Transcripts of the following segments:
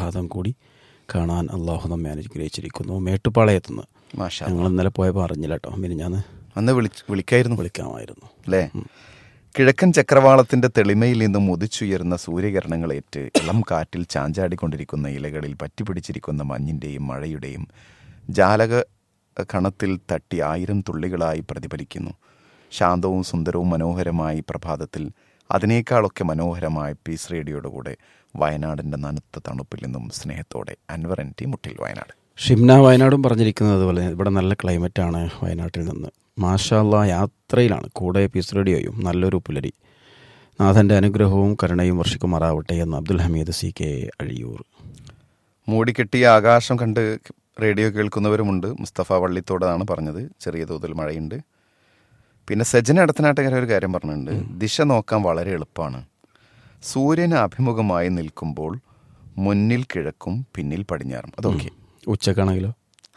പ്രഭാതം കൂടി കാണാൻ അള്ളാഹു നമ്മെ അനുഗ്രഹിച്ചിരിക്കുന്നു മേട്ടുപ്പാളയത്തുനിന്ന് മാഷാ ഞങ്ങൾ ഇന്നലെ പോയപ്പോൾ അറിഞ്ഞില്ല കേട്ടോ പിന്നെ ഞാൻ അന്ന് വിളി വിളിക്കായിരുന്നു വിളിക്കാമായിരുന്നു അല്ലേ കിഴക്കൻ ചക്രവാളത്തിന്റെ തെളിമയിൽ നിന്നും ഉദിച്ചുയർന്ന സൂര്യകിരണങ്ങളേറ്റ് ഇളം കാറ്റിൽ ചാഞ്ചാടിക്കൊണ്ടിരിക്കുന്ന ഇലകളിൽ പറ്റിപ്പിടിച്ചിരിക്കുന്ന മഞ്ഞിന്റെയും മഴയുടെയും ജാലക കണത്തിൽ തട്ടി ആയിരം തുള്ളികളായി പ്രതിഫലിക്കുന്നു ശാന്തവും സുന്ദരവും മനോഹരമായി പ്രഭാതത്തിൽ അതിനേക്കാളൊക്കെ മനോഹരമായ പീസ് റേഡിയോയുടെ കൂടെ വയനാടിന്റെ നനുത്ത തണുപ്പിൽ നിന്നും സ്നേഹത്തോടെ അൻവർ എൻ ടി മുട്ടിൽ വയനാട് ഷിംന വയനാടും പറഞ്ഞിരിക്കുന്നത് പോലെ ഇവിടെ നല്ല ക്ലൈമറ്റാണ് വയനാട്ടിൽ നിന്ന് മാഷാല്ല യാത്രയിലാണ് കൂടെ പീസ് റേഡിയോയും നല്ലൊരു പുലരി നാഥൻ്റെ അനുഗ്രഹവും കരുണയും വർഷിക്കുമാറാവട്ടെ എന്ന് അബ്ദുൽ ഹമീദ് സി കെ അഴിയൂർ മൂടിക്കെട്ടിയ ആകാശം കണ്ട് റേഡിയോ കേൾക്കുന്നവരുമുണ്ട് മുസ്തഫ വള്ളിത്തോടാണ് പറഞ്ഞത് ചെറിയ തോതിൽ മഴയുണ്ട് പിന്നെ സജ്ജന അടുത്തനാട്ടുകാർ ഒരു കാര്യം പറഞ്ഞിട്ടുണ്ട് ദിശ നോക്കാൻ വളരെ എളുപ്പമാണ് സൂര്യന് അഭിമുഖമായി നിൽക്കുമ്പോൾ മുന്നിൽ കിഴക്കും പിന്നിൽ പടിഞ്ഞാറും അതൊക്കെ ഉച്ചക്കാണെങ്കിലോ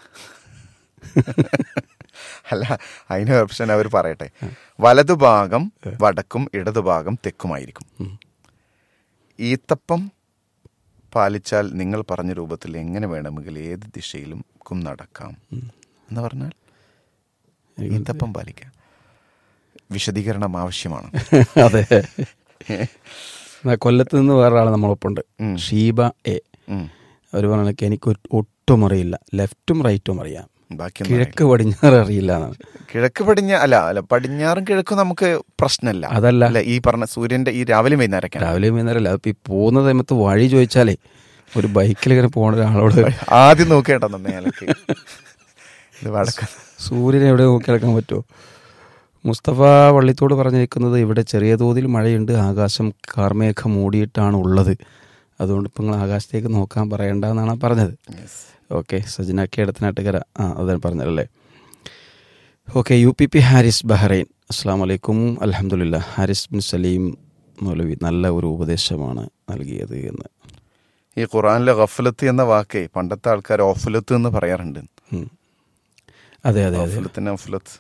അല്ല അതിന് ഓപ്ഷൻ അവർ പറയട്ടെ വലതുഭാഗം വടക്കും ഇടതുഭാഗം തെക്കുമായിരിക്കും ഈത്തപ്പം പാലിച്ചാൽ നിങ്ങൾ പറഞ്ഞ രൂപത്തിൽ എങ്ങനെ വേണമെങ്കിൽ ഏത് ദിശയിലും ക്കും നടക്കാം എന്ന് പറഞ്ഞാൽ ഈത്തപ്പം പാലിക്കാം വിശദീകരണം ആവശ്യമാണ് അതെ എന്നാ കൊല്ലത്ത് നിന്ന് വേറെ ആൾ നമ്മളൊപ്പമുണ്ട് ഉം. ഷീബ എ ഉം. അവർ പറഞ്ഞ എനിക്ക് ഒ- ഒട്ടും അറിയില്ല ലെഫ്റ്റും റൈറ്റും അറിയാം ബാക്കിയൊന്നും അറിയില്ല. കിഴക്ക് പടിഞ്ഞാറ് അറിയില്ല എന്നാണ് കിഴക്ക് പടിഞ്ഞ അല്ല അല്ല പടിഞ്ഞാറും കിഴക്കും നമുക്ക് പ്രശ്നമല്ല അതല്ല. അല്ല ഈ പറഞ്ഞ സൂര്യന്റെ ഈ രാവിലെ വൈകുന്നേരം രാവിലെ വൈകുന്നേരമല്ല അതിപ്പോൾ ഈ പോകുന്ന സമയത്ത് വഴി ചോദിച്ചാലേ ഒരു ബൈക്കിൽ ഇങ്ങനെ പോണ ഒരാളോട് ആദ്യം നോക്കേണ്ട മേലേക്ക് ഇത് വടക്ക സൂര്യനെ എവിടെ നോക്കി നടക്കാൻ പറ്റുമോ മുസ്തഫ വള്ളിത്തോട് പറഞ്ഞിരിക്കുന്നത് ഇവിടെ ചെറിയ തോതിൽ മഴയുണ്ട് ആകാശം കാർമേഘം മൂടിയിട്ടാണ് ഉള്ളത് അതുകൊണ്ട് ഇപ്പം നിങ്ങൾ ആകാശത്തേക്ക് നോക്കാൻ പറയണ്ട എന്നാണ് പറഞ്ഞത് ഓക്കെ സജനാക്കി ഇടത്തനാട്ടുകര ആ അതാണ് പറഞ്ഞതല്ലേ okay U P P Haris Bahrain അസ്സാം വലൈക്കും അലഹമുല്ല ഹാരിസ് ബിൻ സലീം മൗലവി നല്ല ഒരു ഉപദേശമാണ് നൽകിയത് എന്ന് ഈ ഖുറാനിലെ ഗഫലത്ത് എന്ന വാക്കേ പണ്ടത്തെ ആൾക്കാർ ഓഫുലത്ത് എന്ന് പറയാറുണ്ട് ഉം. അതെ അതെ അതെ ഓഫുലത്തിന് ഓഫുലത്ത്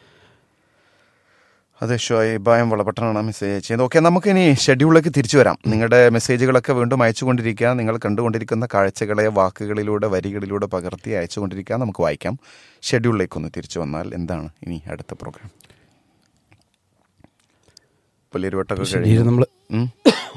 അതെ ഷോയിബായം വളപട്ടണമാണ് മെസ്സേജ് അയച്ചത് ഓക്കെ നമുക്കിനി ഷെഡ്യൂളിലേക്ക് തിരിച്ചു വരാം നിങ്ങളുടെ മെസ്സേജുകളൊക്കെ വീണ്ടും അയച്ചുകൊണ്ടിരിക്കുക നിങ്ങൾ കണ്ടുകൊണ്ടിരിക്കുന്ന കാഴ്ചകളെ വാക്കുകളിലൂടെ വരികളിലൂടെ പകർത്തി അയച്ചുകൊണ്ടിരിക്കുക നമുക്ക് വായിക്കാം ഷെഡ്യൂളിലേക്ക് ഒന്ന് തിരിച്ചു വന്നാൽ എന്താണ് ഇനി അടുത്ത പ്രോഗ്രാം പുല്ലേരുവട്ടൊക്കെ ശരി കഴിഞ്ഞു നമ്മൾ ഉം.